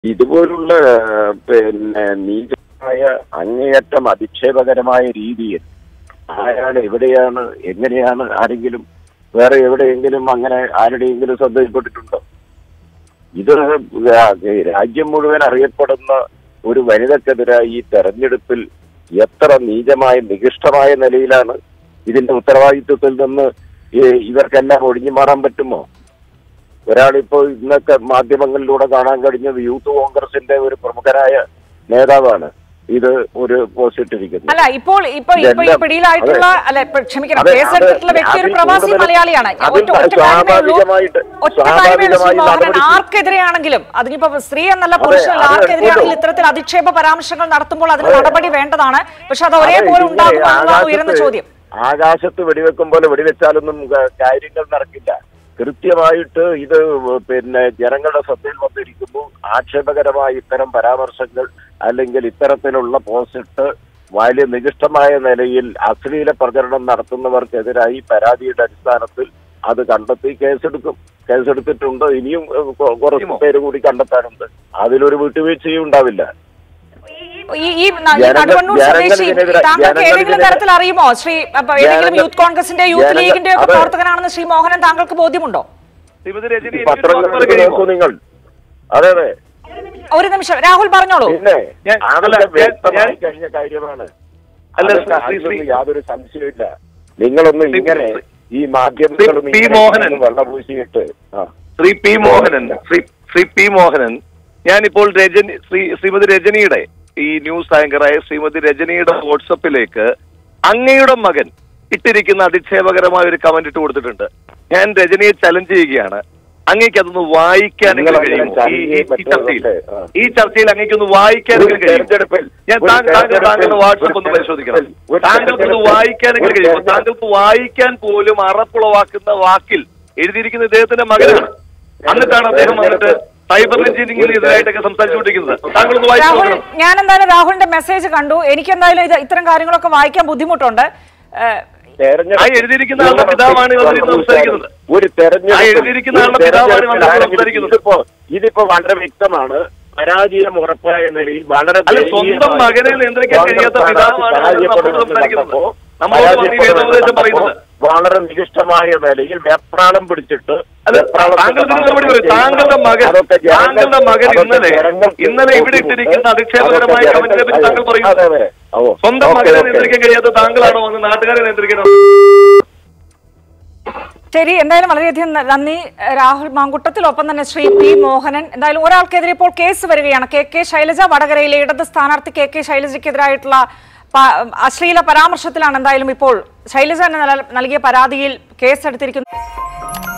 ഇതുപോലുള്ള പിന്നെ നീചമായ അങ്ങേയറ്റം അധിക്ഷേപകരമായ രീതിയിൽ ആരാണ് എവിടെയാണ് എങ്ങനെയാണ് ആരെങ്കിലും വേറെ എവിടെയെങ്കിലും അങ്ങനെ ആരുടെയെങ്കിലും ശ്രദ്ധയിൽപ്പെട്ടിട്ടുണ്ടോ ഇത് രാജ്യം മുഴുവൻ അറിയപ്പെടുന്ന ഒരു വനിതക്കെതിരായി ഈ തെരഞ്ഞെടുപ്പിൽ എത്ര നീചമായ നികൃഷ്ടമായ നിലയിലാണ് ഇതിന്റെ ഉത്തരവാദിത്വത്തിൽ നിന്ന് ഈ ഇവർക്കെല്ലാം ഒഴിഞ്ഞു മാറാൻ പറ്റുമോ ഒരാളിപ്പോ ഇന്നത്തെ മാധ്യമങ്ങളിലൂടെ കാണാൻ കഴിഞ്ഞത് യൂത്ത് കോൺഗ്രസിന്റെ ഒരു പ്രമുഖനായ നേതാവാണ് ഇത് ഒരു പോസ്റ്റ് ഇട്ടിരിക്കുന്നത് അല്ല ഇപ്പോൾ ഇപ്പൊ ഇപ്പൊ ഈ ഇതെല്ലാം- പിടിയിലായിട്ടുള്ള അതെ. അല്ല ഇപ്പൊ ക്ഷമിക്കണം അതെ, കേസെടുത്തിട്ടുള്ള അത് വ്യക്തി ഒരു അതിൽ പ്രവാസി കൂടുതൽ- മലയാളിയാണ് അതിൽ ഒറ്റ ഒറ്റ കാര്യമേ ഉള്ളൂ സ്വാഭാവികമായിട്ട് ഒറ്റ കാര്യമേ ഉള്ളൂ ശ്രീ സ്വാഭാവികമായി മോഹനൻ നടപടി- ആർക്കെതിരെയാണെങ്കിലും അതിനിപ്പോ സ്ത്രീ എന്നല്ല അതെ, പുരുഷനല്ല അത് ആർക്കെതിരെയാണെങ്കിലും എടുക്കുമല്ലോ. ഇത്തരത്തിൽ അധിക്ഷേപ പരാമർശങ്ങൾ നടത്തുമ്പോൾ അതിന് അതെ. നടപടി വേണ്ടതാണ് പക്ഷെ അത് അതെ, ഒരേപോലെ ഇതിങ്ങനെ ഉണ്ടാകുമെന്നതാണ് ഉയരുന്ന ആകാശത്ത് ചോദ്യം ആകാശത്ത് വെടിവെക്കും പോലെ വെടിവെച്ചാലൊന്നും ക- കാര്യങ്ങൾ നടക്കില്ല കൃത്യമായിട്ട് ഇത് പിന്നെ ജനങ്ങളുടെ ശ്രദ്ധയിൽ വന്നിരിക്കുന്നു ആക്ഷേപകരമായ ഇത്തരം പരാമർശങ്ങൾ അല്ലെങ്കിൽ ഇത്തരത്തിലുള്ള പോസ്റ്റ് വലിയ നികൃഷ്ടമായ നിലയിൽ അശ്ലീല പ്രചരണം നടത്തുന്നവർക്കെതിരായി പരാതിയുടെ അടിസ്ഥാനത്തിൽ അത് കണ്ടെത്തി കേസെടുക്കും കേസെടുത്തിട്ടുണ്ട് ഇനിയും ഏഹ്, കൊ- കുറച്ച് പേര് കൂടി കണ്ടെത്താനുണ്ട് അതിലൊരു വിട്ടുവീഴ്ചയും ഉണ്ടാവില്ല ഈ ഈ ന- ഈ ജനങ്ങൾ- നടുവണ്ണൂർ സ്വദേശി ജനങ്ങൾക്കെതിരെ- താങ്കൾക്ക് ഏതെങ്കിലും ജനങ്ങൾക്കെതിരെ- തരത്തിൽ അറിയുമോ ശ്രീ അപ്പൊ ഏതെങ്കിലും ജനങ്ങൾ- യൂത്ത് കോൺഗ്രസിന്റെ യൂത്ത് ജനങ്ങൾ- ലീഗിന്റെ ഒക്കെ അതെ. പ്രവർത്തകനാണെന്ന് ശ്രീ മോഹനൻ താങ്കൾക്ക് ബോധ്യമുണ്ടോ ശ്രീമതി രജനി ഈ എനിക്കൊരു വാക്ക് പത്രങ്ങൾ പറയുമോ? നോക്കൂ നിങ്ങൾ അതെ അതെ ഒരു നിമിഷം രാഹുൽ പറഞ്ഞോളൂ പിന്നെ ഞാൻ- അതൊക്കെ അല്ല, ഞാൻ- വ്യക്തമായി ഞാൻ- കഴിഞ്ഞ കാര്യമാണ് അല്ല, അതൊക്കെ ശ്രീ- ശ്രീ- അതിലൊന്നും യാതൊരു സംശയമില്ല നിങ്ങളൊന്നും ശ്രീ- ഇങ്ങനെ ശ്രീ- ഈ മാധ്യമങ്ങളും പി. ഇങ്ങനെ മോഹനൻ. വെള്ളം പൂശിയിട്ട് ആ ശ്രീ പി മോഹനൻ ശ്രീ ശ്രീ പി മോഹനൻ ഞാനിപ്പോൾ രജനി ശ്രീ ശ്രീമതി രജനിയുടെ ഈ ന്യൂസ് ആങ്കറായ ശ്രീമതി രജനിയുടെ വാട്സപ്പിലേക്ക് അങ്ങയുടെ മകൻ ഇട്ടിരിക്കുന്ന അധിക്ഷേപകരമായ ഒരു കമന്റ് ഇട്ട് കൊടുത്തിട്ടുണ്ട് ഞാൻ രജനിയെ ചലഞ്ച് ചെയ്യുകയാണ് അങ്ങേക്ക് അതൊന്ന് വായിക്കാനെങ്കിലും നിങ്ങൾ കഴിയുമോ അങ്ങനെ ഈ ഈ- ഈ ചർച്ചയിൽ ചർച്ചയിൽ, ആ. ഈ ചർച്ചയിൽ അങ്ങേക്ക് ഒന്ന് വായിക്കാനെങ്കിലും ഒരു കഴിയും തെരഞ്ഞെടുപ്പിൽ- ഞാൻ ഒരു താങ്കൾ താങ്കൾ തെരഞ്ഞെടുപ്പിൽ- താങ്കളുടെ വാട്സപ്പ് ഒന്ന് ഒരു പരിശോധിക്കണം തെരഞ്ഞെടുപ്പിൽ- ഒരു താങ്കൾക്കൊന്ന് തെരഞ്ഞെടുപ്പിൽ- വായിക്കാനെങ്കിലും ഒരു കഴിയുമോ തെരഞ്ഞെടുപ്പിൽ- താങ്കൾക്ക് വായിക്കാൻ പോലും അറപ്പുളവാക്കുന്ന വാക്കിൽ എഴുതിയിരിക്കുന്ന ഇദ്ദേഹത്തിന്റെ മകനാണ് എന്നിട്ടാണ് അദ്ദേഹം വന്നിട്ട് സൈബർ എഞ്ചിനീയറിംഗിന് എതിരായിട്ടൊക്കെ സംസാരിച്ചുകൊണ്ടിരിക്കുന്നത് താങ്കളൊന്ന് വായിച്ചു രാഹുൽ നോക്കണം ഞാൻ എന്തായാലും രാഹുലിന്റെ മെസ്സേജ് കണ്ടു എനിക്ക് എന്തായാലും ഇത് ഇത്തരം കാര്യങ്ങളൊക്കെ വായിക്കാൻ ബുദ്ധിമുട്ടുണ്ട് ഏഹ്, തെരഞ്ഞെടുപ്പ് ആ എഴുതിയിരിക്കുന്ന ആളുടെ പിതാവാണ് ഇവർ ഇരുന്ന് സംസാരിക്കുന്നത്. ഒരു തെരഞ്ഞെടുപ്പ് ആ എഴുതിയിരിക്കുന്ന ആളുടെ പിതാവാണ് ഇവർ സംസാരിക്കുന്നത്. ഇതിപ്പോ ഇതിപ്പോ വളരെ വ്യക്തമാണ് പരാജയം ഉറപ്പായ നിലയിൽ വളരെ അല്ല, ദയനീയമായി സ്വന്തം മകനെ നിയന്ത്രിക്കാൻ കഴിയാത്ത കോൺഗ്രസ് പിതാവാണ് സ്ഥാനാർത്ഥി നമ്മൾ പരാജയപ്പെടുമെന്ന് സംസാരിക്കുന്നത്. കണ്ടപ്പോ നമ്മളോട് വന്ന് ഈ പരാജയപ്പെടുമെന്ന് വേദോപദേശം കണ്ടപ്പോ പറയുന്നത്. വളരെ നികൃഷ്ടമായ നിലയിൽ വെപ്രാളം പിടിച്ചിട്ട് അല്ല വെപ്രാളത്തിൽ താങ്കൾ ഇതിന് മറുപടി പറയും താങ്കളുടെ മകൻ അതൊക്കെ ജനങ്ങൾ- താങ്കളുടെ മകൻ അതൊക്കെ ഇന്നലെ ജനങ്ങൾക്ക് ഇന്നലെ ഇവിടെ ഇട്ടിരിക്കുന്ന അധിക്ഷേപകരമായ അതൊക്കെ കമന്റിനെ പറ്റി താങ്കൾ അതെ, പറയുന്നു അതെ. ഓ, സ്വന്തം ഓക്കെ, മകനെ ഓക്കെ. നിയന്ത്രിക്കാൻ കഴിയാത്ത താങ്കളാണോ വന്ന് നാട്ടുകാരെ നിയന്ത്രിക്കണം ശരി എന്തായാലും വളരെയധികം നന്ദി രാഹുൽ മാങ്കുട്ടത്തിൽ ഒപ്പം തന്നെ ശ്രീ പി മോഹനൻ എന്തായാലും ഒരാൾക്കെതിരെ ഇപ്പോൾ കേസ് വരികയാണ് കെ കെ ശൈലജ വടകരയിലെ ഇടത് സ്ഥാനാർത്ഥി കെ കെ ശൈലജയ്ക്കെതിരായിട്ടുള്ള പ- അശ്ലീല പരാമർശത്തിലാണ് എന്തായാലും ഇപ്പോൾ ശൈലജ എന്ന നൽകിയ പരാതിയിൽ കേസെടുത്തിരിക്കുന്നത്